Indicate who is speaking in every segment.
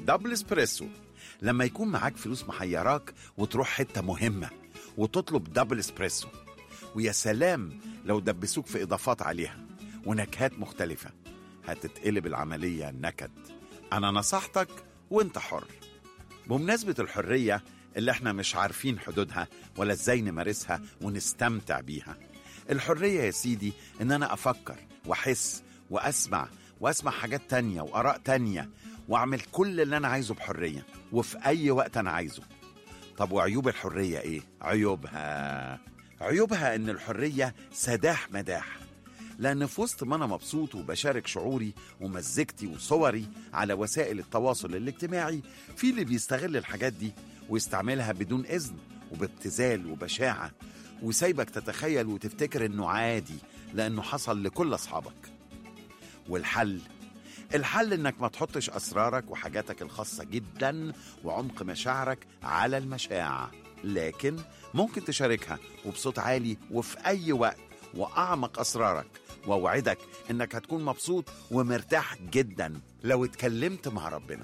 Speaker 1: دبل اسبريسو لما يكون معاك فلوس محيراك وتروح حتة مهمة وتطلب دبل اسبريسو ويا سلام لو دبسوك في إضافات عليها ونكهات مختلفة هتتقلب العملية نكد أنا نصحتك وانت حر بمناسبة الحرية اللي احنا مش عارفين حدودها ولا ازاي نمارسها ونستمتع بيها الحرية يا سيدي ان انا افكر واحس واسمع واسمع حاجات تانية واراء تانية واعمل كل اللي انا عايزه بحرية وفي اي وقت انا عايزه طب وعيوب الحرية ايه؟ عيوبها عيوبها ان الحرية سداح مداح لأن في وسط ما أنا مبسوط وبشارك شعوري ومزجتي وصوري على وسائل التواصل الاجتماعي في اللي بيستغل الحاجات دي ويستعملها بدون إذن وبابتذال وبشاعة وسايبك تتخيل وتفتكر إنه عادي لأنه حصل لكل أصحابك والحل الحل إنك ما تحطش أسرارك وحاجاتك الخاصة جدا وعمق مشاعرك على المشاع لكن ممكن تشاركها وبصوت عالي وفي أي وقت وأعمق أسرارك وأوعدك إنك هتكون مبسوط ومرتاح جدا لو اتكلمت مع ربنا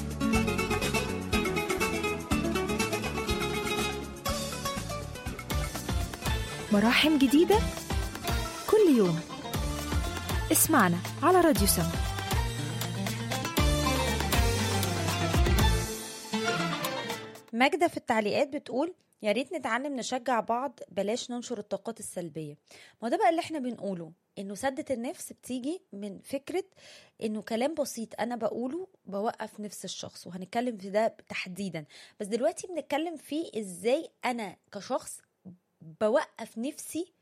Speaker 2: مراحم جديدة كل يوم اسمعنا على راديو سما
Speaker 3: ماجدة في التعليقات بتقول يا ريت نتعلم نشجع بعض بلاش ننشر الطاقات السلبية ما ده بقى اللي احنا بنقوله انه سدة النفس بتيجي من فكرة انه كلام بسيط انا بقوله بوقف نفس الشخص وهنتكلم في ده تحديدا بس دلوقتي بنتكلم في ازاي انا كشخص بوقف نفسي